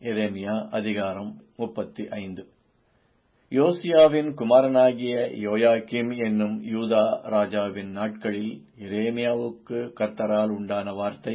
எரேமியா அதிகாரம் முப்பத்தி ஐந்து யோசியாவின் குமாரனாகிய யோயாக்கிம் என்னும் யூதா ராஜாவின் நாட்களில் எரேமியாவுக்கு கர்த்தரால் உண்டான வார்த்தை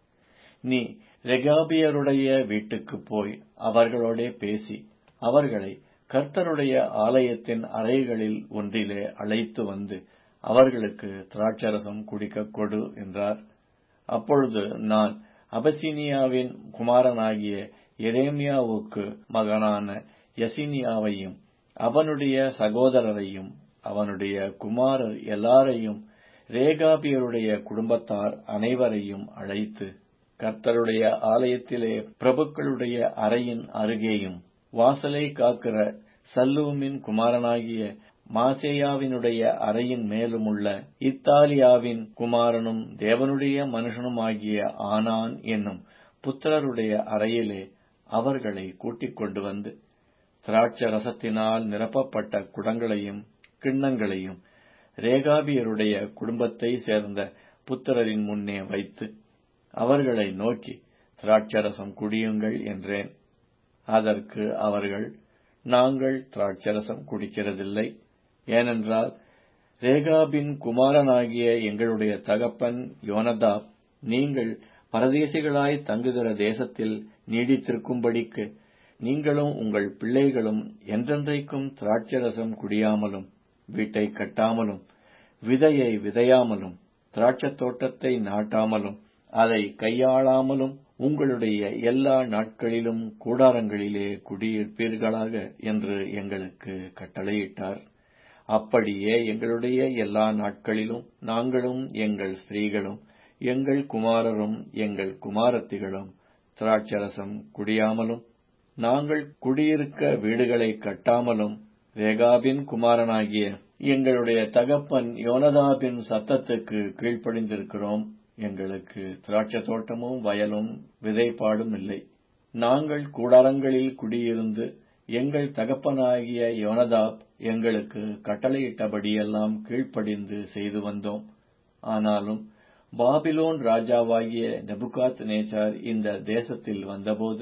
நீ ரெகாபியருடைய வீட்டுக்குப் போய் அவர்களோடே பேசி அவர்களை கர்த்தருடைய ஆலயத்தின் அறைகளில் ஒன்றிலே அழைத்து வந்து அவர்களுக்கு திராட்சரசம் குடிக்கக் கொடு என்றார் அப்பொழுது நான் அபசீனியாவின் குமாரனாகிய எரேமியாவுக்கு மகனான யசினியாவையும் அவனுடைய சகோதரரையும் அவனுடைய குமாரர் எல்லாரையும் ரேகாபியருடைய குடும்பத்தார் அனைவரையும் அழைத்து கர்த்தருடைய ஆலயத்திலே பிரபுக்களுடைய அறையின் அருகேயும் வாசலை காக்கிற சல்லூமின் குமாரனாகிய மாசேயாவினுடைய அறையின் மேலுமுள்ள இத்தாலியாவின் குமாரனும் தேவனுடைய மனுஷனுமாகிய ஆனான் என்னும் புத்திரருடைய அறையிலே அவர்களை கூட்டிக் கொண்டு வந்து திராட்ச ரசத்தினால் நிரப்பப்பட்ட குடங்களையும் கிண்ணங்களையும் ரேகாபியருடைய குடும்பத்தை சேர்ந்த புத்திரரின் முன்னே வைத்து அவர்களை நோக்கி திராட்சரசம் குடியுங்கள் என்றேன் அதற்கு அவர்கள் நாங்கள் திராட்சரசம் குடிக்கிறதில்லை ஏனென்றால் ரேகாபின் குமாரனாகிய எங்களுடைய தகப்பன் யோனதாப் நீங்கள் பரதேசிகளாய் தங்குகிற தேசத்தில் நீடித்திருக்கும்படிக்கு நீங்களும் உங்கள் பிள்ளைகளும் என்றென்றைக்கும் திராட்சரசம் குடியாமலும் வீட்டை கட்டாமலும் விதையை விதையாமலும் திராட்சத் தோட்டத்தை நாட்டாமலும் அதை கையாளாமலும் உங்களுடைய எல்லா நாட்களிலும் கூடாரங்களிலே குடியிருப்பீர்களாக என்று எங்களுக்கு கட்டளையிட்டார் அப்படியே எங்களுடைய எல்லா நாட்களிலும் நாங்களும் எங்கள் ஸ்திரீகளும் எங்கள் குமாரரும் எங்கள் குமாரத்திகளும் திராட்சரசம் குடியாமலும் நாங்கள் குடியிருக்க வீடுகளை கட்டாமலும் ரேகாபின் குமாரனாகிய எங்களுடைய தகப்பன் யோனதாபின் சத்தத்துக்கு கீழ்ப்படிந்திருக்கிறோம் எங்களுக்கு திராட்சை தோட்டமும் வயலும் விதைப்பாடும் இல்லை நாங்கள் கூடாரங்களில் குடியிருந்து எங்கள் தகப்பனாகிய யோனதாப் எங்களுக்கு கட்டளையிட்டபடியெல்லாம் கீழ்ப்படிந்து செய்து வந்தோம் ஆனாலும் பாபிலோன் ராஜாவாகிய நெபுகாத் நேச்சார் இந்த தேசத்தில் வந்தபோது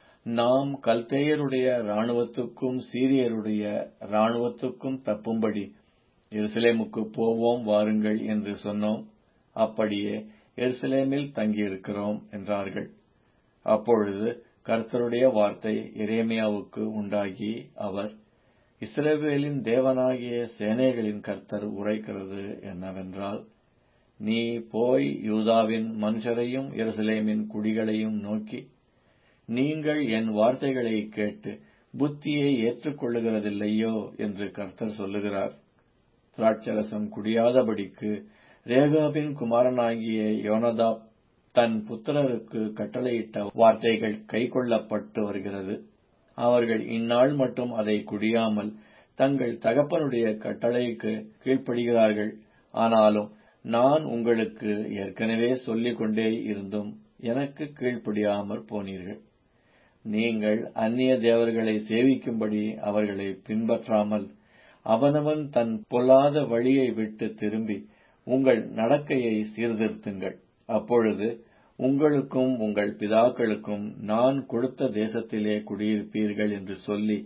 நாம் கல்தேயருடைய இராணுவத்துக்கும் சீரியருடைய இராணுவத்துக்கும் தப்பும்படி எருசலேமுக்கு போவோம் வாருங்கள் என்று சொன்னோம் அப்படியே எருசலேமில் தங்கியிருக்கிறோம் என்றார்கள் அப்பொழுது கர்த்தருடைய வார்த்தை எரேமியாவுக்கு உண்டாகி அவர் இஸ்ரேவேலின் தேவனாகிய சேனைகளின் கர்த்தர் உரைக்கிறது என்னவென்றால் நீ போய் யூதாவின் மனுஷரையும் எருசலேமின் குடிகளையும் நோக்கி நீங்கள் என் வார்த்தைகளை கேட்டு புத்தியை ஏற்றுக்கொள்ளுகிறதில்லையோ என்று கர்த்தர் சொல்லுகிறார் திராட்சரசம் குடியாதபடிக்கு ரேகாபின் குமாரனாகிய யோனதாப் தன் புத்திரருக்கு கட்டளையிட்ட வார்த்தைகள் கைக்கொள்ளப்பட்டு வருகிறது அவர்கள் இந்நாள் மட்டும் அதை குடியாமல் தங்கள் தகப்பனுடைய கட்டளைக்கு கீழ்ப்படுகிறார்கள் ஆனாலும் நான் உங்களுக்கு ஏற்கனவே சொல்லிக் கொண்டே இருந்தும் எனக்கு கீழ்ப்படியாமற் போனீர்கள் நீங்கள் அந்நிய தேவர்களை சேவிக்கும்படி அவர்களை பின்பற்றாமல் அவனவன் தன் பொல்லாத வழியை விட்டு திரும்பி உங்கள் நடக்கையை சீர்திருத்துங்கள் அப்பொழுது உங்களுக்கும் உங்கள் பிதாக்களுக்கும் நான் கொடுத்த தேசத்திலே குடியிருப்பீர்கள் என்று சொல்லி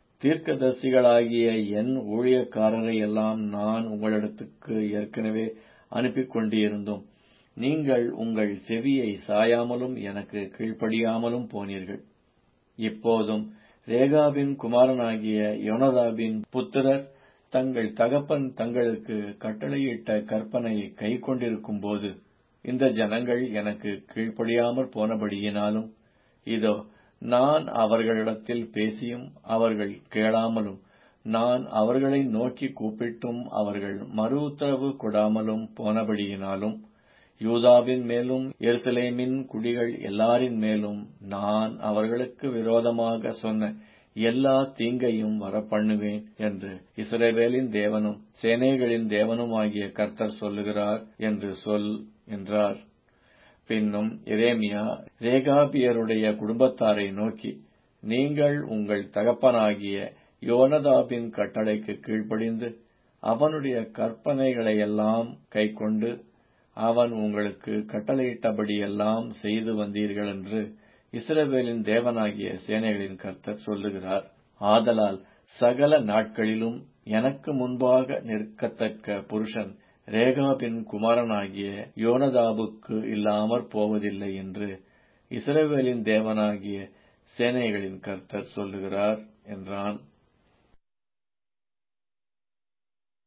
தீர்க்கதரிசிகளாகிய என் ஊழியக்காரரை எல்லாம் நான் உங்களிடத்துக்கு ஏற்கனவே அனுப்பிக் கொண்டிருந்தும் நீங்கள் உங்கள் செவியை சாயாமலும் எனக்கு கீழ்ப்படியாமலும் போனீர்கள் இப்போதும் ரேகாவின் குமாரனாகிய யோனதாபின் புத்திரர் தங்கள் தகப்பன் தங்களுக்கு கட்டளையிட்ட கற்பனையை கை கொண்டிருக்கும் போது இந்த ஜனங்கள் எனக்கு கீழ்ப்படியாமற் போனபடியினாலும் இதோ நான் அவர்களிடத்தில் பேசியும் அவர்கள் கேளாமலும் நான் அவர்களை நோக்கி கூப்பிட்டும் அவர்கள் மறு உத்தரவு கொடாமலும் போனபடியினாலும் யூதாவின் மேலும் எருசலேமின் குடிகள் எல்லாரின் மேலும் நான் அவர்களுக்கு விரோதமாக சொன்ன எல்லா தீங்கையும் வரப்பண்ணுவேன் என்று இஸ்ரவேலின் தேவனும் சேனைகளின் தேவனுமாகிய கர்த்தர் சொல்லுகிறார் என்று சொல் என்றார் பின்னும் எரேமியா ரேகாபியருடைய குடும்பத்தாரை நோக்கி நீங்கள் உங்கள் தகப்பனாகிய யோனதாபின் கட்டளைக்கு கீழ்ப்படிந்து அவனுடைய கற்பனைகளையெல்லாம் கைக்கொண்டு அவன் உங்களுக்கு கட்டளையிட்டபடியெல்லாம் செய்து வந்தீர்கள் என்று இஸ்ரவேலின் தேவனாகிய சேனைகளின் கர்த்தர் சொல்லுகிறார் ஆதலால் சகல நாட்களிலும் எனக்கு முன்பாக நிற்கத்தக்க புருஷன் ரேகாபின் குமாரனாகிய யோனதாபுக்கு இல்லாமற் போவதில்லை என்று இஸ்ரவேலின் தேவனாகிய சேனைகளின் கர்த்தர் சொல்லுகிறார் என்றான்